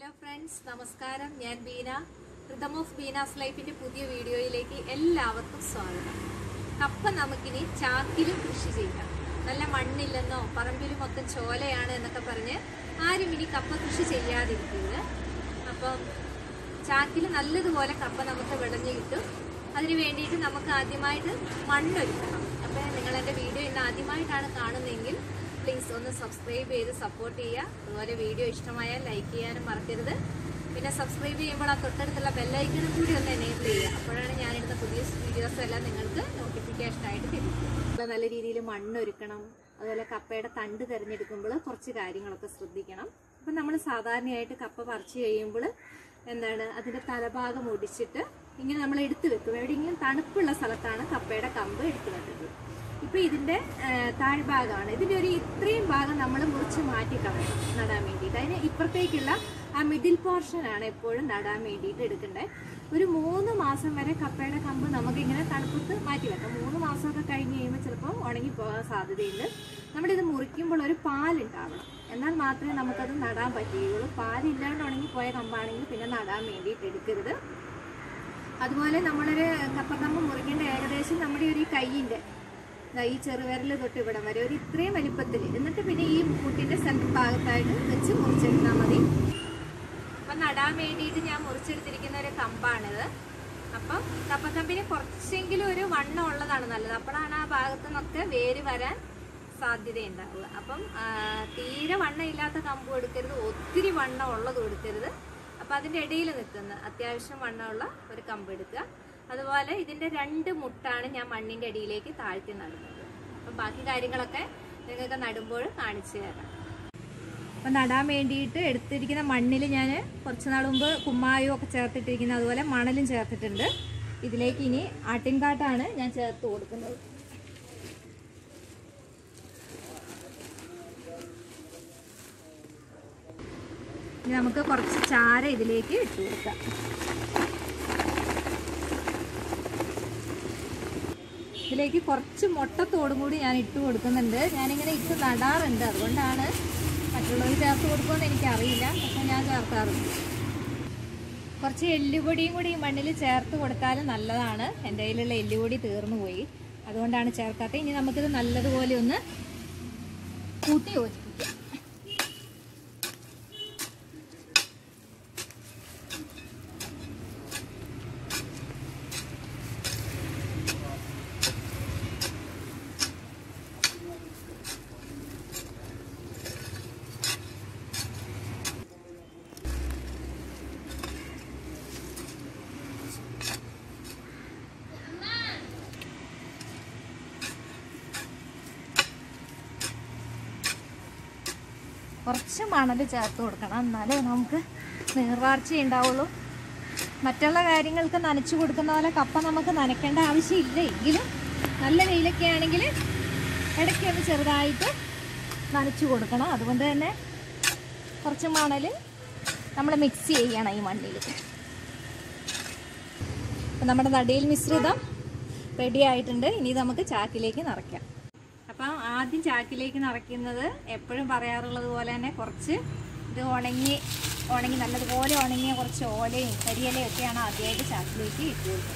hello friends നമസ്കാരം ഞാൻ Beena rhythm of Beena's ലൈഫിന്റെ പുതിയ വീഡിയോയിലേക്ക് എല്ലാവർക്കും സ്വാഗതം കപ്പ നമുക്കിനി ചാക്കിലും കൃഷി ചെയ്യാം നല്ല മണ്ണില്ലെന്നോ പറമ്പിൽ മൊത്തം ചോലയാണ് എന്നൊക്കെ പറഞ്ഞ് ആരും ഇനി കപ്പ കൃഷി ചെയ്യാതിരിക്കരുത് അപ്പം ചാക്കിൽ നല്ലതുപോലെ കപ്പ നമുക്ക് വിളഞ്ഞു കിട്ടും അതിന് വേണ്ടിയിട്ട് നമുക്ക് ആദ്യമായിട്ട് മണ്ണൊരുക്കണം അപ്പോൾ നിങ്ങൾ എൻ്റെ വീഡിയോ ഇന്ന് ആദ്യമായിട്ടാണ് കാണുന്നതെങ്കിൽ പ്ലീസ് ഒന്ന് സബ്സ്ക്രൈബ് ചെയ്ത് സപ്പോർട്ട് ചെയ്യുക അതുപോലെ വീഡിയോ ഇഷ്ടമായാൽ ലൈക്ക് ചെയ്യാനും മറക്കരുത് പിന്നെ സബ്സ്ക്രൈബ് ചെയ്യുമ്പോൾ ആ തൊട്ടടുത്തുള്ള ബെല്ലൈക്കണും കൂടി ഒന്ന് എനേബിൾ ചെയ്യുക അപ്പോഴാണ് ഞാനിടുന്ന പുതിയ വീഡിയോസ് എല്ലാം നിങ്ങൾക്ക് നോട്ടിഫിക്കേഷൻ ആയിട്ട് തരും അപ്പോൾ നല്ല രീതിയിൽ മണ്ണൊരുക്കണം അതുപോലെ കപ്പയുടെ തണ്ട് തിരഞ്ഞെടുക്കുമ്പോൾ കുറച്ച് കാര്യങ്ങളൊക്കെ ശ്രദ്ധിക്കണം അപ്പം നമ്മൾ സാധാരണയായിട്ട് കപ്പ പറിച്ച് കഴിയുമ്പോൾ എന്താണ് അതിൻ്റെ തലഭാഗം ഒടിച്ചിട്ട് ഇങ്ങനെ നമ്മൾ എടുത്തു വെക്കും എവിടെയെങ്കിലും തണുപ്പുള്ള സ്ഥലത്താണ് കപ്പയുടെ കമ്പ് എടുത്തു വെക്കുന്നത് ഇപ്പൊ ഇതിന്റെ ആ, താഴ്ഭാഗമാണ് ഇതിന്റെ ഒരു ഇത്രയും ഭാഗം നമ്മൾ മുറിച്ച് മാറ്റി കളയണം നടാൻ വേണ്ടിയിട്ട് അതിന് ഇപ്പുറത്തേക്കുള്ള ആ മിഡിൽ പോർഷൻ ആണ് എപ്പോഴും നടാൻ വേണ്ടിയിട്ട് എടുക്കേണ്ടത് ഒരു മൂന്ന് മാസം വരെ കപ്പയുടെ കമ്പ് നമുക്ക് ഇങ്ങനെ തണുപ്പത്ത് മാറ്റി വെക്കാം മൂന്ന് മാസമൊക്കെ കഴിഞ്ഞ് കഴിയുമ്പോൾ ചിലപ്പോൾ ഉണങ്ങി പോകാൻ സാധ്യതയുണ്ട് നമ്മളിത് മുറിക്കുമ്പോൾ ഒരു പാലുണ്ടാവണം എന്നാൽ മാത്രമേ നമുക്കത് നടാൻ പറ്റുകയുള്ളൂ പാലില്ലാണ്ട് ഉണങ്ങിപ്പോയ കമ്പാണെങ്കിൽ പിന്നെ നടാൻ വേണ്ടിയിട്ട് എടുക്കരുത് അതുപോലെ നമ്മളൊരു കപ്പക്കമ്പ് മുറിക്കേണ്ട ഏകദേശം നമ്മുടെ ഒരു കൈയിൻ്റെ ദാ ഈ ചെറുവിരൽ തൊട്ട് ഇവിടം വരെ ഒരു ഇത്രയും വലിപ്പത്തിൽ എന്നിട്ട് പിന്നെ ഈ മുട്ടിന്റെ സെൻറ്റർ ഭാഗത്തായിട്ട് വെച്ച് മുറിച്ചെടുത്താൽ മതി അപ്പം നടാൻ വേണ്ടിയിട്ട് ഞാൻ മുറിച്ചെടുത്തിരിക്കുന്ന ഒരു കമ്പാണിത് അപ്പം കപ്പക്കമ്പിന് കുറച്ചെങ്കിലും ഒരു വണ്ണം ഉള്ളതാണ് നല്ലത് അപ്പോഴാണ് ആ ഭാഗത്തു നിന്നൊക്കെ വേര് വരാൻ സാധ്യതയുണ്ടാവുക അപ്പം ആ, തീരെ വണ്ണം ഇല്ലാത്ത കമ്പും എടുക്കരുത് ഒത്തിരി വണ്ണം ഉള്ളതും എടുക്കരുത് അപ്പം അതിൻ്റെ ഇടയിൽ നിൽക്കുന്ന അത്യാവശ്യം വണ്ണമുള്ള ഒരു കമ്പ് എടുക്കുക അതുപോലെ ഇതിൻ്റെ രണ്ട് മുട്ടാണ് ഞാൻ മണ്ണിൻ്റെ അടിയിലേക്ക് താഴ്ത്തി നടുന്നത് അപ്പം ബാക്കി കാര്യങ്ങളൊക്കെ നിങ്ങൾക്ക് നടുമ്പോൾ കാണിച്ചു തരാം അപ്പം നടാൻ വേണ്ടിയിട്ട് എടുത്തിരിക്കുന്ന മണ്ണിൽ ഞാൻ കുറച്ച് നാൾ മുമ്പ് കുമ്മായവും ഒക്കെ ചേർത്തിട്ടിരിക്കുന്നത് അതുപോലെ മണലും ചേർത്തിട്ടുണ്ട് ഇതിലേക്ക് ഇനി ആട്ടിൻകാട്ടാണ് ഞാൻ ചേർത്ത് കൊടുക്കുന്നത് ഇനി നമുക്ക് കുറച്ച് ചാര ഇതിലേക്ക് ഇട്ട് കൊടുക്കാം ഇതിലേക്ക് കുറച്ച് മുട്ടത്തോടും കൂടി ഞാൻ ഇട്ട് കൊടുക്കുന്നുണ്ട് ഞാനിങ്ങനെ ഇട്ട് നടാറുണ്ട് അതുകൊണ്ടാണ് മറ്റുള്ളവർ ചേർത്ത് കൊടുക്കുമെന്ന് എനിക്കറിയില്ല പക്ഷെ ഞാൻ ചേർക്കാറുണ്ട് കുറച്ച് എല്ലുപൊടിയും കൂടി ഈ മണ്ണിൽ ചേർത്ത് കൊടുത്താൽ നല്ലതാണ് എൻ്റെ കയ്യിലുള്ള എല്ലുപൊടി തീർന്നു പോയി അതുകൊണ്ടാണ് ചേർക്കാത്തത് ഇനി നമുക്കിത് നല്ലതുപോലെ ഒന്ന് കൂട്ടി യോജിപ്പിക്കാം കുറച്ച് മണൽ ചേർത്ത് കൊടുക്കണം എന്നാലേ നമുക്ക് നീർവാർച്ച ഉണ്ടാവുള്ളൂ മറ്റുള്ള കാര്യങ്ങൾക്ക് നനച്ചു കൊടുക്കുന്ന പോലെ കപ്പ നമുക്ക് നനയ്ക്കേണ്ട ആവശ്യമില്ല എങ്കിലും നല്ല വെയിലൊക്കെ ആണെങ്കിൽ ഇടയ്ക്ക് ഒന്ന് ചെറുതായിട്ട് നനച്ചു കൊടുക്കണം അതുകൊണ്ട് തന്നെ കുറച്ച് മണൽ നമ്മൾ മിക്സ് ചെയ്യണം ഈ മണ്ണിൽ അപ്പം നമ്മുടെ നടിയിൽ മിശ്രിതം റെഡി ആയിട്ടുണ്ട് ഇനി നമുക്ക് ചാക്കിലേക്ക് നിറയ്ക്കാം അപ്പം ആദ്യം ചാക്കിലേക്ക് നിറയ്ക്കുന്നത് എപ്പോഴും പറയാറുള്ളത് പോലെ തന്നെ കുറച്ച് ഇത് ഉണങ്ങി ഉണങ്ങി നല്ലതുപോലെ ഉണങ്ങിയ കുറച്ച് ഓലയും കരിയിലയും ഒക്കെയാണ് ആദ്യമായിട്ട് ചാക്കിലേക്ക് ഇട്ട് കൊടുക്കുന്നത്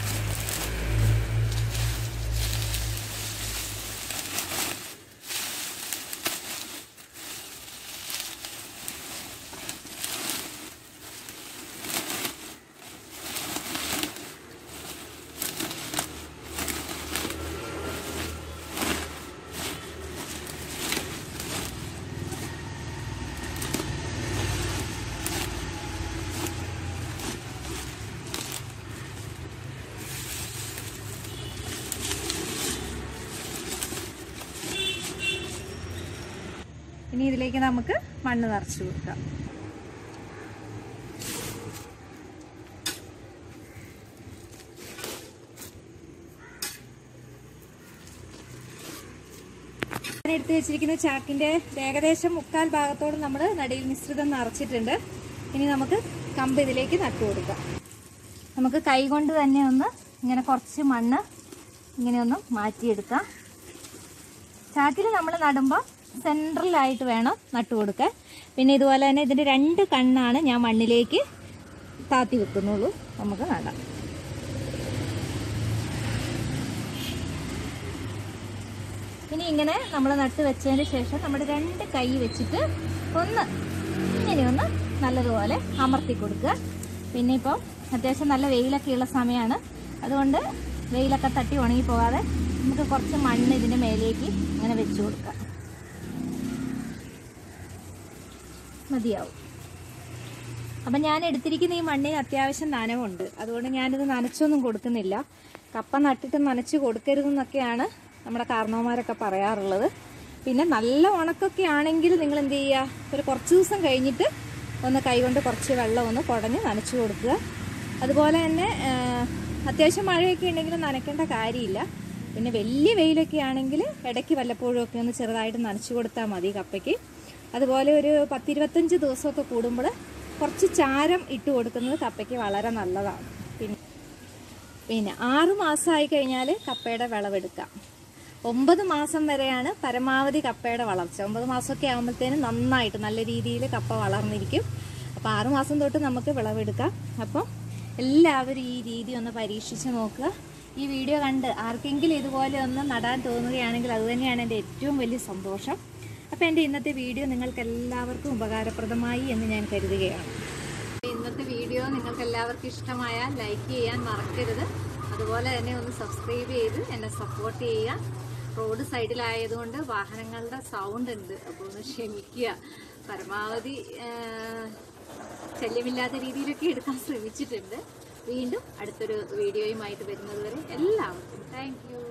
ഇനി ഇതിലേക്ക് നമുക്ക് മണ്ണ് നിറച്ചു കൊടുക്കാം ഞാൻ എടുത്തു വെച്ചിരിക്കുന്ന ചാക്കിന്റെ ഏകദേശം മുക്കാൽ ഭാഗത്തോട് നമ്മൾ നടിയിൽ മിശ്രിതം നിറച്ചിട്ടുണ്ട് ഇനി നമുക്ക് കമ്പ് ഇതിലേക്ക് നട്ടു കൊടുക്കാം നമുക്ക് കൈ കൊണ്ട് തന്നെ ഒന്ന് ഇങ്ങനെ കുറച്ച് മണ്ണ് ഇങ്ങനെ ഒന്ന് മാറ്റിയെടുക്കാം ചാക്കിൽ നമ്മൾ നടുമ്പോൾ സെൻട്രലായിട്ട് വേണം നട്ടു കൊടുക്കാൻ പിന്നെ ഇതുപോലെ തന്നെ ഇതിൻ്റെ രണ്ട് കണ്ണാണ് ഞാൻ മണ്ണിലേക്ക് താത്തി വെക്കുന്നുള്ളൂ നമുക്ക് നടാം ഇനി ഇങ്ങനെ നമ്മൾ നട്ട് വെച്ചതിന് ശേഷം നമ്മുടെ രണ്ട് കൈ വെച്ചിട്ട് ഒന്ന് ഇങ്ങനെ ഒന്ന് നല്ലതുപോലെ അമർത്തി കൊടുക്കുക പിന്നെ ഇപ്പോൾ അത്യാവശ്യം നല്ല വെയിലൊക്കെ ഉള്ള സമയമാണ് അതുകൊണ്ട് വെയിലൊക്കെ തട്ടി ഉണങ്ങി പോകാതെ നമുക്ക് കുറച്ച് മണ്ണ് ഇതിൻ്റെ മേലേക്ക് ഇങ്ങനെ വെച്ച് കൊടുക്കാം മതിയാവും അപ്പം ഞാൻ എടുത്തിരിക്കുന്ന ഈ മണ്ണിന് അത്യാവശ്യം നനവുണ്ട് അതുകൊണ്ട് ഞാനിത് നനച്ചൊന്നും കൊടുക്കുന്നില്ല കപ്പ നട്ടിട്ട് നനച്ച് കൊടുക്കരുതെന്നൊക്കെയാണ് നമ്മുടെ കാരണവന്മാരൊക്കെ പറയാറുള്ളത് പിന്നെ നല്ല ഉണക്കൊക്കെ ആണെങ്കിൽ നിങ്ങൾ എന്ത് ചെയ്യുക ഒരു കുറച്ച് ദിവസം കഴിഞ്ഞിട്ട് ഒന്ന് കൈകൊണ്ട് കുറച്ച് വെള്ളം ഒന്ന് കുടഞ്ഞ് നനച്ച് കൊടുക്കുക അതുപോലെ തന്നെ ആ, അത്യാവശ്യം മഴയൊക്കെ ഉണ്ടെങ്കിൽ നനയ്ക്കേണ്ട കാര്യമില്ല പിന്നെ വലിയ വെയിലൊക്കെ ആണെങ്കിൽ ഇടയ്ക്ക് വല്ലപ്പോഴും ഒക്കെ ഒന്ന് ചെറുതായിട്ട് നനച്ച് കൊടുത്താൽ മതി കപ്പയ്ക്ക് അതുപോലെ ഒരു പത്തിരുപത്തഞ്ച് ദിവസമൊക്കെ കൂടുമ്പോൾ കുറച്ച് ചാരം ഇട്ട് കൊടുക്കുന്നത് കപ്പയ്ക്ക് വളരെ നല്ലതാണ് പിന്നെ പിന്നെ ആറു മാസമായി കഴിഞ്ഞാൽ കപ്പയുടെ വിളവെടുക്കാം ഒമ്പത് മാസം വരെയാണ് പരമാവധി കപ്പയുടെ വളർച്ച ഒമ്പത് മാസമൊക്കെ ആകുമ്പോഴത്തേനും നന്നായിട്ട് നല്ല രീതിയിൽ കപ്പ വളർന്നിരിക്കും അപ്പോൾ ആറു മാസം തൊട്ട് നമുക്ക് വിളവെടുക്കാം അപ്പോൾ എല്ലാവരും ഈ രീതി ഒന്ന് പരീക്ഷിച്ച് നോക്കുക ഈ വീഡിയോ കണ്ട് ആർക്കെങ്കിലും ഇതുപോലെ ഒന്ന് നടാൻ തോന്നുകയാണെങ്കിൽ അതുതന്നെയാണ് എൻ്റെ ഏറ്റവും വലിയ സന്തോഷം അപ്പോൾ എൻ്റെ ഇന്നത്തെ വീഡിയോ നിങ്ങൾക്ക് എല്ലാവർക്കും ഉപകാരപ്രദമായി എന്ന് ഞാൻ കരുതുകയാണ് ഇന്നത്തെ വീഡിയോ നിങ്ങൾക്ക് എല്ലാവർക്കും ഇഷ്ടമായാൽ ലൈക്ക് ചെയ്യാൻ മറക്കരുത് അതുപോലെ തന്നെ ഒന്ന് സബ്സ്ക്രൈബ് ചെയ്ത് എന്നെ സപ്പോർട്ട് ചെയ്യുക റോഡ് സൈഡിലായതുകൊണ്ട് വാഹനങ്ങളുടെ സൗണ്ട് ഉണ്ട് അപ്പോൾ ഒന്ന് ക്ഷമിക്കുക പരമാവധി ആ, ശല്യമില്ലാത്ത രീതിയിലൊക്കെ എടുക്കാൻ ശ്രമിച്ചിട്ടുണ്ട് വീണ്ടും അടുത്തൊരു വീഡിയോയുമായിട്ട് വരുന്നത് വരെ എല്ലാവർക്കും താങ്ക് യു